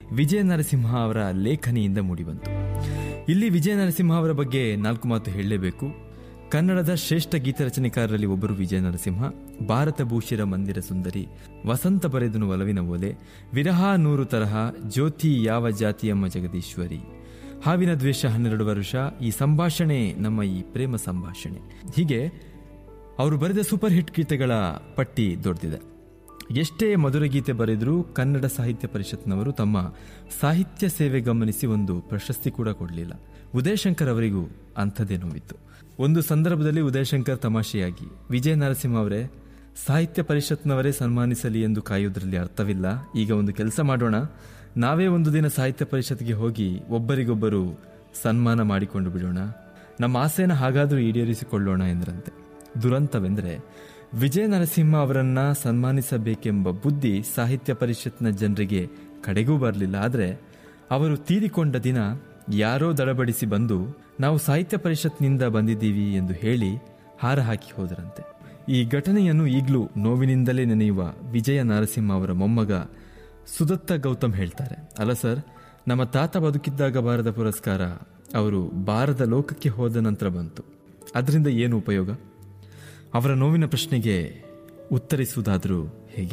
ವಿಜಯ ನರಸಿಂಹ ಅವರ ಲೇಖನಿಯಿಂದ ಮೂಡಿಬಂತು ಇಲ್ಲಿ ವಿಜಯ ನರಸಿಂಹ ಅವರ ಬಗ್ಗೆ ನಾಲ್ಕು ಮಾತು ಹೇಳಲೇಬೇಕು ಕನ್ನಡದ ಶ್ರೇಷ್ಠ ಗೀತ ರಚನೆಕಾರರಲ್ಲಿ ಒಬ್ಬರು ವಿಜಯ ನರಸಿಂಹ ಭಾರತ ಭೂಷಿರ ಮಂದಿರ ಸುಂದರಿ ವಸಂತ ಬರೆದನು ಒಲವಿನ ಓಲೆ ವಿರಹ ನೂರು ತರಹ ಜ್ಯೋತಿ ಯಾವ ಜಾತಿಯಮ್ಮ ಜಗದೀಶ್ವರಿ ಹಾವಿನ ದ್ವೇಷ ಹನ್ನೆರಡು ವರ್ಷ ಈ ಸಂಭಾಷಣೆ ನಮ್ಮ ಈ ಪ್ರೇಮ ಸಂಭಾಷಣೆ ಹೀಗೆ ಅವರು ಬರೆದ ಸೂಪರ್ ಹಿಟ್ ಗೀತೆಗಳ ಪಟ್ಟಿ ದೊಡ್ಡದಿದೆ ಎಷ್ಟೇ ಮಧುರ ಗೀತೆ ಬರೆದರೂ ಕನ್ನಡ ಸಾಹಿತ್ಯ ಪರಿಷತ್ನವರು ತಮ್ಮ ಸಾಹಿತ್ಯ ಸೇವೆ ಗಮನಿಸಿ ಒಂದು ಪ್ರಶಸ್ತಿ ಕೂಡ ಕೊಡಲಿಲ್ಲ ಉದಯಶಂಕರ್ ಅವರಿಗೂ ಅಂಥದ್ದೇ ನೋವಿತ್ತು ಒಂದು ಸಂದರ್ಭದಲ್ಲಿ ಉದಯಶಂಕರ್ ತಮಾಷೆಯಾಗಿ ವಿಜಯ ನರಸಿಂಹ ಅವರೇ ಸಾಹಿತ್ಯ ಪರಿಷತ್ನವರೇ ಸನ್ಮಾನಿಸಲಿ ಎಂದು ಕಾಯುವುದರಲ್ಲಿ ಅರ್ಥವಿಲ್ಲ ಈಗ ಒಂದು ಕೆಲಸ ಮಾಡೋಣ ನಾವೇ ಒಂದು ದಿನ ಸಾಹಿತ್ಯ ಪರಿಷತ್ಗೆ ಹೋಗಿ ಒಬ್ಬರಿಗೊಬ್ಬರು ಸನ್ಮಾನ ಮಾಡಿಕೊಂಡು ಬಿಡೋಣ ನಮ್ಮ ಆಸೆನ ಹಾಗಾದರೂ ಈಡೇರಿಸಿಕೊಳ್ಳೋಣ ಎಂದ್ರಂತೆ ದುರಂತವೆಂದರೆ ವಿಜಯ ನರಸಿಂಹ ಅವರನ್ನ ಸನ್ಮಾನಿಸಬೇಕೆಂಬ ಬುದ್ಧಿ ಸಾಹಿತ್ಯ ಪರಿಷತ್ನ ಜನರಿಗೆ ಕಡೆಗೂ ಬರಲಿಲ್ಲ ಆದರೆ ಅವರು ತೀರಿಕೊಂಡ ದಿನ ಯಾರೋ ದಡಬಡಿಸಿ ಬಂದು ನಾವು ಸಾಹಿತ್ಯ ಪರಿಷತ್ನಿಂದ ಬಂದಿದ್ದೀವಿ ಎಂದು ಹೇಳಿ ಹಾರ ಹಾಕಿ ಹೋದರಂತೆ ಈ ಘಟನೆಯನ್ನು ಈಗಲೂ ನೋವಿನಿಂದಲೇ ನೆನೆಯುವ ವಿಜಯ ನರಸಿಂಹ ಅವರ ಮೊಮ್ಮಗ ಸುದತ್ತ ಗೌತಮ್ ಹೇಳ್ತಾರೆ ಅಲ್ಲ ಸರ್ ನಮ್ಮ ತಾತ ಬದುಕಿದ್ದಾಗ ಬಾರದ ಪುರಸ್ಕಾರ ಅವರು ಬಾರದ ಲೋಕಕ್ಕೆ ಹೋದ ನಂತರ ಬಂತು ಅದರಿಂದ ಏನು ಉಪಯೋಗ ಅವರ ನೋವಿನ ಪ್ರಶ್ನೆಗೆ ಉತ್ತರಿಸುವುದಾದರೂ ಹೇಗೆ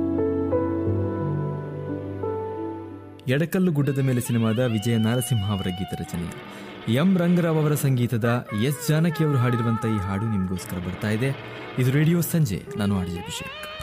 ಎಡಕಲ್ಲು ಗುಡ್ಡದ ಮೇಲೆ ಸಿನಿಮಾದ ವಿಜಯ ನಾರಸಿಂಹ ಅವರ ಗೀತ ರಚನೆ ಎಂ ರಂಗರಾವ್ ಅವರ ಸಂಗೀತದ ಎಸ್ ಜಾನಕಿ ಅವರು ಹಾಡಿರುವಂಥ ಈ ಹಾಡು ನಿಮಗೋಸ್ಕರ ಬರ್ತಾ ಇದೆ ಇದು ರೇಡಿಯೋ ಸಂಜೆ ನಾನು ಆರ್ಜೆ ಅಭಿಷೇಕ್